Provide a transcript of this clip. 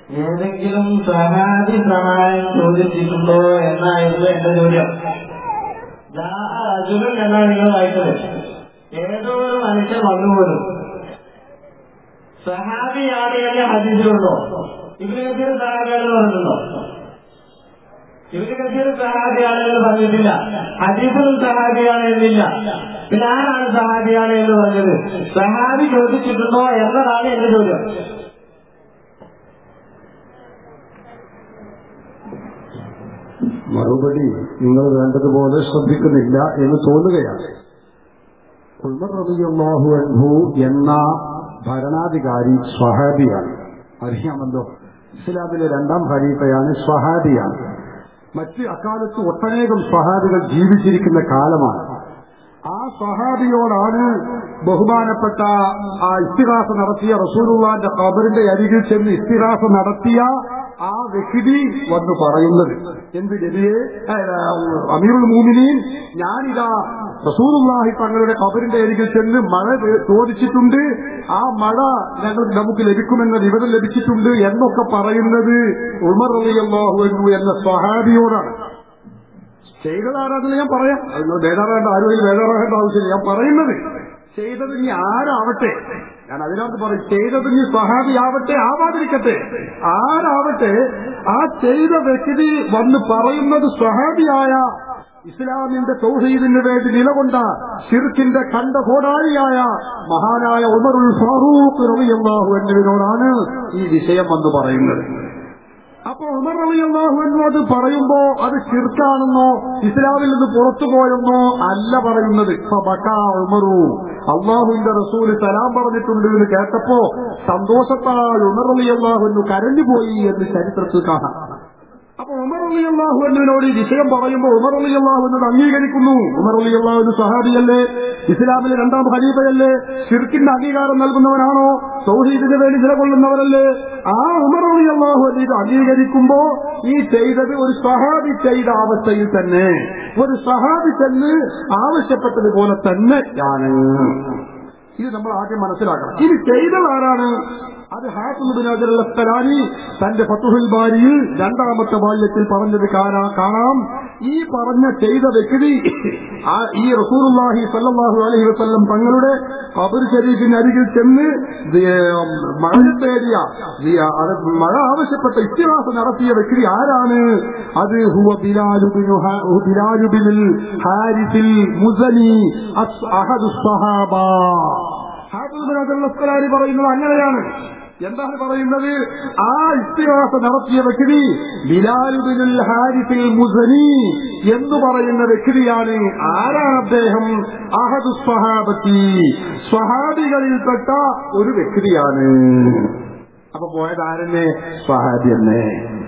ഏതെങ്കിലും സഹാബി സഹായം ചോദിച്ചിട്ടുണ്ടോ എന്നായിരുന്നു എന്റെ ചോദ്യം അർജുനൻ എന്നാണ് നിങ്ങൾ വായിച്ചത് ഏതോ ഒരു മനുഷ്യൻ വന്നുപോലും സഹാബിയാണ് എന്ന് ഹദീസിലുണ്ടോ ഇവര് കസീർ സഹാബിയാണെന്ന് പറഞ്ഞിട്ടുണ്ടോ ഇവര് കസീർ സഹാബിയാണ് എന്ന് പറഞ്ഞിട്ടില്ല ഹദീസിലും സഹാബിയാണ് എന്നില്ല പിന്നെ ആരാണ് സഹാബിയാണ് എന്ന് പറഞ്ഞത് സഹാബി ചോദിച്ചിട്ടുണ്ടോ എന്നതാണ് എന്റെ ചോദ്യം മറുപടി നിങ്ങൾ വേണ്ടതുപോലെ ശ്രദ്ധിക്കുന്നില്ല എന്ന് തോന്നുകയാണ് ഉൾമർ റബിയാഹു അൻഹു എന്ന ഭരണാധികാരി സ്വഹാബിയാണ് അറിയാമല്ലോ ഇസ്ലാമിലെ രണ്ടാം ഖലീഫയാണ് സ്വഹാബിയാണ് മറ്റ് അക്കാലത്ത് ഒട്ടനേകം സ്വഹാബികൾ ജീവിച്ചിരിക്കുന്ന കാലമാണ് ആ സ്വഹാബിയോടാണ് ബഹുമാനപ്പെട്ട ആ ഇസ്തിഹാസ നടത്തിയ റസൂലുള്ളാന്റെ ഖബറിന്റെ അരികിൽ ചെന്ന് ഇസ്തിഹാസ നടത്തിയ ആ വ്യക്തി വന്ന് പറയുന്നത് എന്ത് നബിയെ അമീറുൽ മൂമിനീൻ ഞാനിതാ റസൂലുള്ളാഹി തങ്ങളുടെ ഖബറിന്റെ അരികിൽ ചെന്ന് മഴ ചോദിച്ചിട്ടുണ്ട് ആ മഴ ഞങ്ങൾ നമുക്ക് ലഭിക്കുമെന്ന വിവരം ലഭിച്ചിട്ടുണ്ട് എന്നൊക്കെ പറയുന്നത് ഉമർ റളിയല്ലാഹു അൻഹു എന്ന സ്വഹാബിയോടാണ് ചെയ്തതാരാണെന്ന് ഞാൻ പറയാം അത് നിങ്ങൾ ബേജാറാകേണ്ട ആരും അതിൽ ബേജാറാകേണ്ട ആവശ്യമില്ല ഞാൻ പറയുന്നത് ചെയ്തത് ഇനി ആരാവട്ടെ ഞാൻ അതിനകത്ത് പറയും ചെയ്തത് ഇനി സഹാബിയാവട്ടെ ആവാതിരിക്കട്ടെ ആരാവട്ടെ ആ ചെയ്ത വ്യക്തി വന്ന് പറയുന്നത് സ്വഹാബിയായ ഇസ്ലാമിന്റെ തൗഹീദിന് വേണ്ടി നിലകൊണ്ട ഷിർക്കിന്റെ കണ്ട കോടാലിയായ മഹാനായ ഉമറുൽ ഫാറൂഖ് റളിയല്ലാഹു എന്നിവരോടാണ് ഈ വിഷയം വന്ന് പറയുന്നത് അപ്പൊ ഉമർ അലിയല്ലാഹു എന്നോട് പറയുമ്പോ അത് ചിർക്കാണെന്നോ ഇസ്ലാമിൽ നിന്ന് പുറത്തു പോയെന്നോ അല്ല പറയുന്നത് ഉമറു അള്ളാഹുവിന്റെ റസൂല് സലാം പറഞ്ഞിട്ടുണ്ട് എന്ന് കേട്ടപ്പോ സന്തോഷത്താൽ ഉമർ അലിയല്ലാഹു കരഞ്ഞുപോയി എന്ന് ചരിത്രത്തിൽ കാണാം അപ്പൊ ഉമർ അലി അള്ളാഹുവിനോട് ഈ വിഷയം പറയുമ്പോൾ ഉമർ അലി അള്ളാഹുവിനോട് അംഗീകരിക്കുന്നു ഉമർ അലി അള്ളാഹുവിന് സഹാബിയല്ലേ ഇസ്ലാമിലെ രണ്ടാം ഖലീഫയല്ലേ ഷിർക്കിന്റെ അംഗീകാരം നൽകുന്നവനാണോ സൗഹീദിന് വേണ്ടി നിലകൊള്ളുന്നവരല്ലേ ആ ഉമർ അലി അള്ളാഹു ഇത് അംഗീകരിക്കുമ്പോ ഈ ചെയ്തത് ഒരു സഹാബി ചെയ്ത അവസ്ഥയിൽ തന്നെ ഒരു സഹാബി ചെന്ന് ആവശ്യപ്പെട്ടതുപോലെ തന്നെയാണ് ഇത് നമ്മൾ ആദ്യം മനസ്സിലാക്കണം ഇനി ചെയ്തത് ആരാണ് അത് ഹാഫുബിനാജി തന്റെ ഫത്തുഹുൽ ബാരിയിൽ രണ്ടാമത്തെ ബാല്യത്തിൽ പറഞ്ഞത് കാണാം ഈ പറഞ്ഞ ചെയ്ത വ്യക്തി ആ ഈ റസൂലുള്ളാഹി സല്ലല്ലാഹു അലൈഹി വസല്ലം തങ്ങളുടെ ഖബർ ശരീഫിന് അരികിൽ ചെന്ന് മഴ തേടിയ മഴ ആവശ്യപ്പെട്ട ഇത്തിഹാസം നടത്തിയ വ്യക്തി ആരാണ് അത് ഹുവ ബിലാലുബിനിൽ ഹാരിസിൽ മുസനി അഹദു സഹാബ ഹാഫുബിനാജി പറയുന്നത് അങ്ങനെയാണ് എന്താണ് പറയുന്നത് ആ ഇസ്തിഹാസ നടത്തിയ വ്യക്തി ബിലാലുബിനുൽ ഹാരിഫിൽ മുസനി എന്ന് പറയുന്ന വ്യക്തിയാണ് ആരാണ് അദ്ദേഹം അഹദു സ്വഹാബത്തി സ്വഹാബികളിൽപ്പെട്ട ഒരു വ്യക്തിയാണ് അപ്പൊ പോയത് ആരെന്നെ സ്വഹാബി തന്നെ